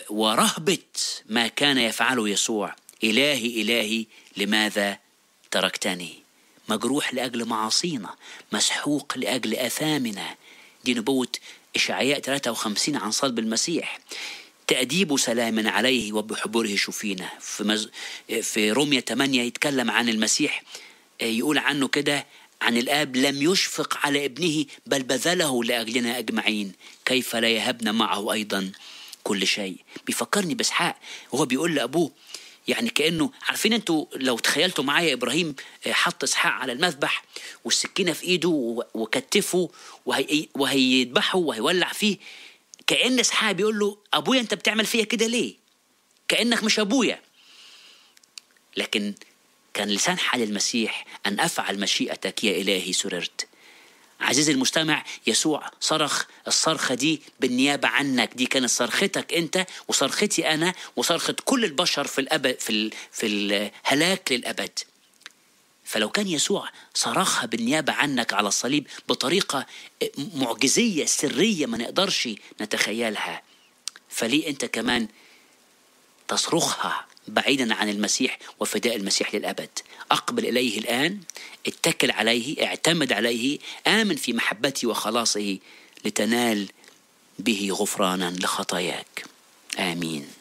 ورهبة ما كان يفعله يسوع إلهي إلهي لماذا تركتني مجروح لأجل معاصينا مسحوق لأجل أثامنا دي نبوة إشعياء 53 عن صلب المسيح تأديب سلام عليه وبحبره شفينا في, مز... في رومية 8 يتكلم عن المسيح يقول عنه كده عن الآب لم يشفق على ابنه بل بذله لأجلنا أجمعين كيف لا يهبنا معه أيضا كل شيء بيفكرني بإسحاق وهو بيقول لأبوه يعني كأنه عارفين انتوا لو تخيلتوا معايا إبراهيم حط إسحاق على المذبح والسكينة في إيده وكتفه وهي وهيذبحه وهيولع فيه كأن إسحاق بيقول له أبويا أنت بتعمل فيا كده ليه؟ كأنك مش أبويا لكن كان لسان حال المسيح أن أفعل مشيئتك يا إلهي سررت عزيزي المستمع يسوع صرخ الصرخة دي بالنيابة عنك دي كانت صرختك أنت وصرختي أنا وصرخة كل البشر في الأبد في, ال... في الهلاك للأبد فلو كان يسوع صرخها بالنيابة عنك على الصليب بطريقة معجزية سرية ما نقدرش نتخيلها فليه أنت كمان تصرخها بعيدا عن المسيح وفداء المسيح للأبد أقبل إليه الآن اتكل عليه اعتمد عليه آمن في محبته وخلاصه لتنال به غفرانا لخطاياك آمين